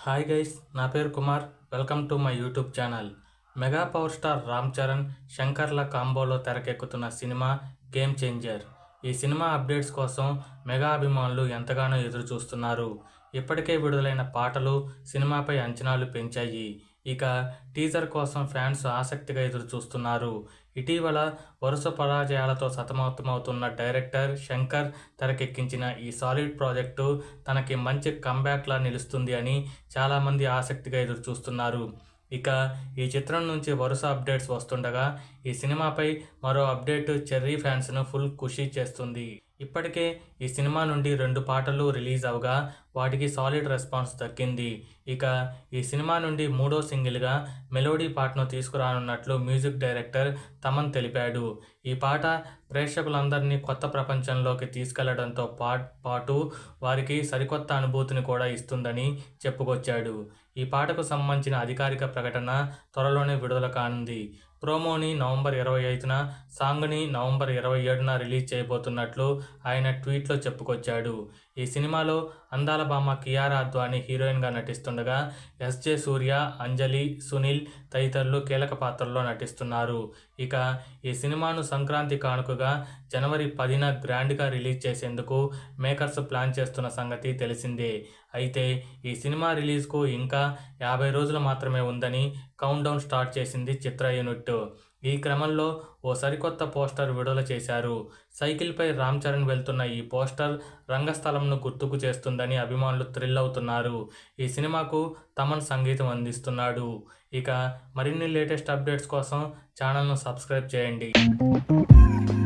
hi guys నా పేరు Kumar welcome to my YouTube channel mega power star Ram Charan శంకర్ల కాంబోలో తెరకెక్కుతున్న సినిమా గేమ్ చేంజర్ ఈ సినిమా అప్డేట్స్ కోసం మెగా అభిమానులు ఎంతగానో ఎదురు చూస్తున్నారు ఇప్పటికే విడుదలైన పాటలు సినిమాపై అంచనాలు పెంచాయి ఇక టీజర్ కోసం ఫ్యాన్స్ ఆసక్తిగా ఎదురు చూస్తున్నారు ఇటీవల వరుస పరాజయాలతో సతమతమవుతున్న డైరెక్టర్ శంకర్ తెరకెక్కించిన ఈ సాలిడ్ ప్రాజెక్టు తనకి మంచి కంబ్యాక్లా నిలుస్తుంది అని చాలామంది ఆసక్తిగా ఎదురు చూస్తున్నారు ఇక ఈ చిత్రం నుంచి వరుస అప్డేట్స్ వస్తుండగా ఈ సినిమాపై మరో అప్డేట్ చెర్రీ ఫ్యాన్స్ను ఫుల్ ఖుషి చేస్తుంది ఇప్పటికే ఈ సినిమా నుండి రెండు పాటలు రిలీజ్ అవగా వాటికి సాలిడ్ రెస్పాన్స్ దక్కింది ఇక ఈ సినిమా నుండి మూడో సింగిల్గా మెలోడీ పాటను తీసుకురానున్నట్లు మ్యూజిక్ డైరెక్టర్ తమన్ తెలిపాడు ఈ పాట ప్రేక్షకులందరినీ కొత్త ప్రపంచంలోకి తీసుకెళ్లడంతో పా పాటు వారికి సరికొత్త అనుభూతిని కూడా ఇస్తుందని చెప్పుకొచ్చాడు ఈ పాటకు సంబంధించిన అధికారిక ప్రకటన త్వరలోనే విడుదల కానుంది ప్రోమోని నవంబర్ ఇరవై ఐదున సాంగ్ని నవంబర్ ఇరవై ఏడున రిలీజ్ చేయబోతున్నట్లు ఆయన ట్వీట్లో చెప్పుకొచ్చాడు ఈ సినిమాలో అందాల బామ్మ కియారా అద్వాని హీరోయిన్గా నటిస్తుండగా ఎస్జే సూర్య అంజలి సునీల్ తదితరులు కీలక పాత్రల్లో నటిస్తున్నారు ఇక ఈ సినిమాను సంక్రాంతి కానుకగా జనవరి పదిన గ్రాండ్గా రిలీజ్ చేసేందుకు మేకర్స్ ప్లాన్ చేస్తున్న సంగతి తెలిసిందే అయితే ఈ సినిమా రిలీజ్కు ఇంకా యాభై రోజులు మాత్రమే ఉందని కౌంట్ డౌన్ స్టార్ట్ చేసింది చిత్ర యూనిట్ ఈ క్రమంలో ఓ సరికొత్త పోస్టర్ విడుదల చేశారు సైకిల్పై రామ్ చరణ్ వెళ్తున్న ఈ పోస్టర్ రంగస్థలంను గుర్తుకు చేస్తుందని అభిమానులు థ్రిల్ అవుతున్నారు ఈ సినిమాకు తమన్ సంగీతం అందిస్తున్నాడు ఇక మరిన్ని లేటెస్ట్ అప్డేట్స్ కోసం ఛానల్ను సబ్స్క్రైబ్ చేయండి